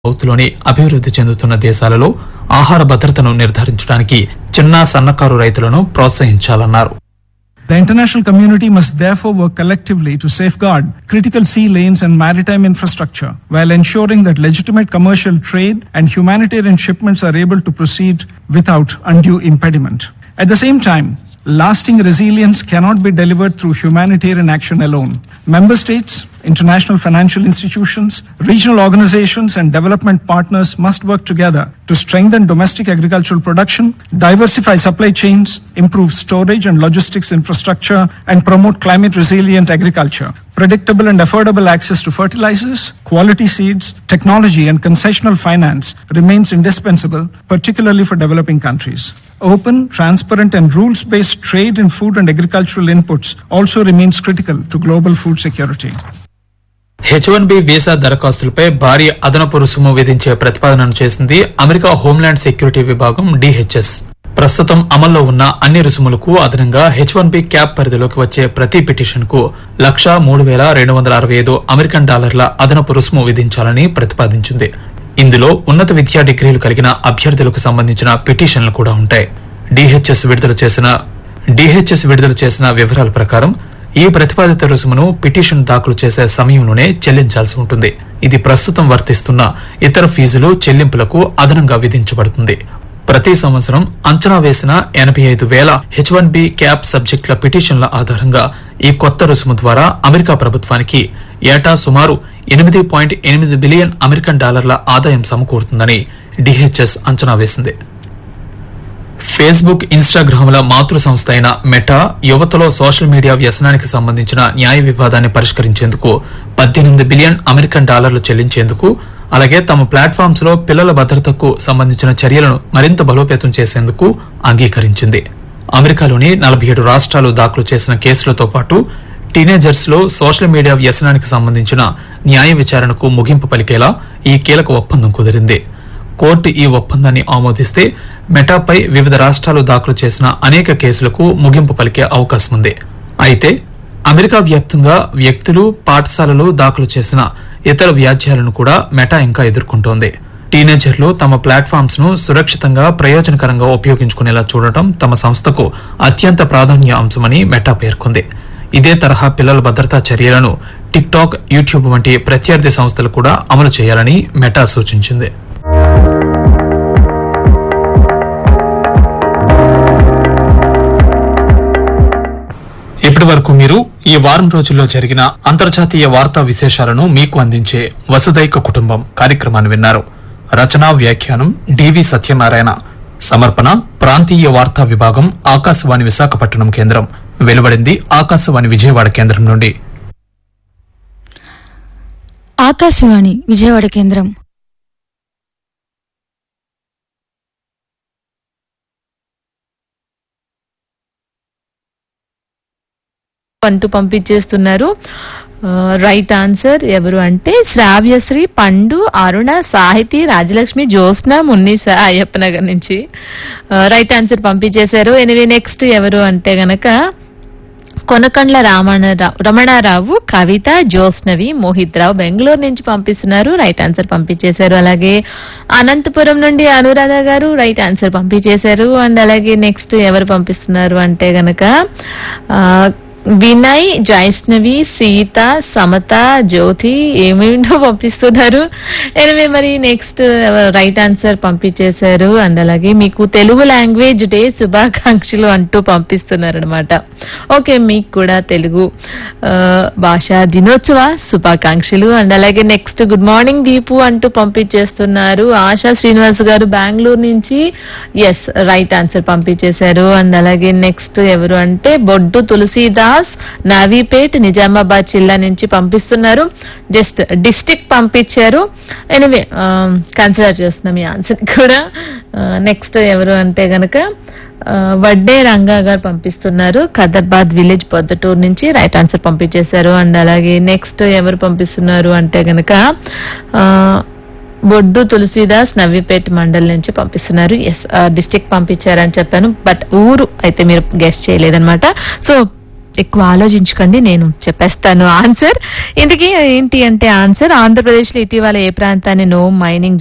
సౌత్లోని అభివృద్ధి చెందుతున్న దేశాలలో ఆహార భద్రతను నిర్ధారించడానికి చిన్న సన్నకారు రైతులను ప్రోత్సహించాలన్నారు The international community must therefore work collectively to safeguard critical sea lanes and maritime infrastructure while ensuring that legitimate commercial trade and humanitarian shipments are able to proceed without undue impediment. At the same time, lasting resilience cannot be delivered through humanitarian action alone. Member states, international financial institutions, regional organizations, and development partners must work together to strengthen domestic agricultural production, diversify supply chains, improve storage and logistics infrastructure, and promote climate resilient agriculture. Predictable and affordable access to fertilizers, quality seeds, technology, and concessional finance remains indispensable, particularly for developing countries. Open, transparent, and rules based trade in food and agricultural inputs also remains critical to global food security. H one B visa దరఖాస్తులపై భారీ అదనపు రుసుము విధించే ప్రతిపాదనను చేసింది America homeland security విభాగం DHS ప్రస్తుతం అమల్లో ఉన్న అన్ని రుసుములకు అదనంగా హెచ్ వన్ బి క్యాప్ పరిధిలోకి వచ్చే ప్రతి పిటిషన్ కు లక్ష మూడు వేల రెండు వందల అరవై ఐదు అమెరికన్ డాలర్ల అదనపు రుసుము విధించాలని ప్రతిపాదించింది ఇందులో ఉన్నత విద్యా డిగ్రీలు కలిగిన అభ్యర్థులకు సంబంధించిన పిటిషన్లు కూడా ఉంటాయి డిహెచ్ఎస్ విడుదల చేసిన డిహెచ్ఎస్ విడుదల చేసిన వివరాల ప్రకారం ఈ ప్రతిపాదిత రుసుమును పిటిషన్ దాఖలు చేసే సమయంలోనే చెల్లించాల్సి ఉంటుంది ఇది ప్రస్తుతం వర్తిస్తున్న ఇతర ఫీజులు చెల్లింపులకు అదనంగా విధించబడుతుంది ప్రతి సంవత్సరం అంచనా వేసిన ఎనభై ఐదు వేల హెచ్ వన్ బి క్యాప్ సబ్జెక్టుల పిటిషన్ల ఆధారంగా ఈ కొత్త రుసుము ద్వారా అమెరికా ప్రభుత్వానికి ఏటా సుమారు ఎనిమిది పాయింట్ ఎనిమిది బిలియన్ అమెరికన్ డాలర్ల ఆదాయం సమకూరుతుందని డిహెచ్ఎస్ అంచనా వేసింది ఫేస్బుక్ ఇన్స్టాగ్రామ్ల మాతృ సంస్థ అయిన మెటా యువతలో సోషల్ మీడియా వ్యసనానికి సంబంధించిన న్యాయ వివాదాన్ని పరిష్కరించేందుకు పద్దెనిమిది బిలియన్ అమెరికన్ డాలర్లు చెల్లించేందుకు అలాగే తమ ప్లాట్ఫామ్స్ లో పిల్లల భద్రతకు సంబంధించిన చర్యలను మరింత బలోపేతం చేసేందుకు అంగీకరించింది అమెరికాలోని నలభై ఏడు రాష్ట్రాలు దాఖలు చేసిన కేసులతో పాటు టీనేజర్స్ లో సోషల్ మీడియా వ్యసనానికి సంబంధించిన న్యాయ విచారణకు ముగింపు పలికేలా ఈ కీలక ఒప్పందం కుదిరింది కోర్టు ఈ ఒప్పందాన్ని ఆమోదిస్తే మెటాపై వివిధ రాష్ట్రాలు దాఖలు చేసిన అనేక కేసులకు ముగింపు పలికే అవకాశం ఉంది అయితే అమెరికా వ్యాప్తంగా వ్యక్తులు పాఠశాలలు దాఖలు చేసిన ఇతర వ్యాజ్యాలను కూడా మెటా ఇంకా ఎదుర్కొంటోంది టీనేజర్లు తమ ప్లాట్ఫామ్స్ ను సురక్షితంగా ప్రయోజనకరంగా ఉపయోగించుకునేలా చూడటం తమ సంస్థకు అత్యంత ప్రాధాన్య అంశమని మెటా పేర్కొంది ఇదే తరహా పిల్లల భద్రతా చర్యలను టిక్ టాక్ యూట్యూబ్ వంటి ప్రత్యర్థి సంస్థలు కూడా అమలు చేయాలని మెటా సూచించింది ఇప్పటి వరకు మీరు ఈ వారం రోజుల్లో జరిగిన అంతర్జాతీయ వార్తా విశేషాలను మీకు అందించే వసుదైక కుటుంబం కార్యక్రమాన్ని విన్నారు రచనా వ్యాఖ్యానం డివి సత్యనారాయణ సమర్పణ ప్రాంతీయ వార్తా విభాగం ఆకాశవాణి విశాఖపట్నం కేంద్రం వెలువడింది ఆకాశవాణి విజయవాడ కేంద్రం నుండి ఆకాశవాణి విజయవాడ కేంద్రం అంటూ పంపించేస్తున్నారు రైట్ ఆన్సర్ ఎవరు అంటే శ్రావ్యశ్రీ పండు అరుణ సాహితి రాజలక్ష్మి జ్యోత్స్న మున్నీస అయ్యప్ప నగర్ నుంచి రైట్ ఆన్సర్ పంపించేశారు ఎనివే నెక్స్ట్ ఎవరు అంటే గనక కొనకండ్ల రామణరావు రమణారావు కవిత జ్యోత్స్నవి మోహిత్ రావు బెంగళూరు నుంచి పంపిస్తున్నారు రైట్ ఆన్సర్ పంపించేశారు అలాగే అనంతపురం నుండి అనురాధ గారు రైట్ ఆన్సర్ పంపించేశారు అండ్ అలాగే నెక్స్ట్ ఎవరు పంపిస్తున్నారు అంటే గనక ఆ, వినయ్ జైష్ణవి సీత సమత జ్యోతి ఏమేమిటో పంపిస్తున్నారు ఎనివే మరి నెక్స్ట్ రైట్ ఆన్సర్ పంపించేశారు అండ్ అలాగే మీకు తెలుగు లాంగ్వేజ్ డే శుభాకాంక్షలు అంటూ పంపిస్తున్నారు అనమాట ఓకే మీకు కూడా తెలుగు ఆ, భాషా దినోత్సవ శుభాకాంక్షలు అండ్ అలాగే నెక్స్ట్ గుడ్ మార్నింగ్ దీపు అంటూ పంపించేస్తున్నారు ఆశా శ్రీనివాస్ గారు బెంగళూరు నుంచి ఎస్ రైట్ ఆన్సర్ పంపించేశారు అండ్ అలాగే నెక్స్ట్ ఎవరు అంటే బొడ్డు తులసీదాస్ నావీపేట్ నిజామాబాద్ జిల్లా నుంచి పంపిస్తున్నారు జస్ట్ డిస్టిక్ పంపించారు ఎనివే కన్సిడర్ చేస్తున్నాం ఈ ఆన్సర్ కూడా నెక్స్ట్ ఎవరు అంటే గనక ఆ, వడ్డే రంగా గారు పంపిస్తున్నారు ఖదర్బాద్ విలేజ్ పొద్దుటూరు నుంచి రైట్ ఆన్సర్ పంపించేశారు అండ్ అలాగే నెక్స్ట్ ఎవరు పంపిస్తున్నారు అంటే గనక ఆ, బొడ్డు తులసీదాస్ నవ్విపేట మండల్ నుంచి పంపిస్తున్నారు ఎస్ డిస్టిక్ పంపించారని చెప్పాను బట్ ఊరు అయితే మీరు గెస్ట్ చేయలేదన్నమాట సో ఎక్కువ ఆలోచించకండి నేను చెప్పేస్తాను ఆన్సర్ ఇంతకీ ఏంటి అంటే ఆన్సర్ ఆంధ్రప్రదేశ్ లో ఇటీవల ఏ ప్రాంతాన్ని నో మైనింగ్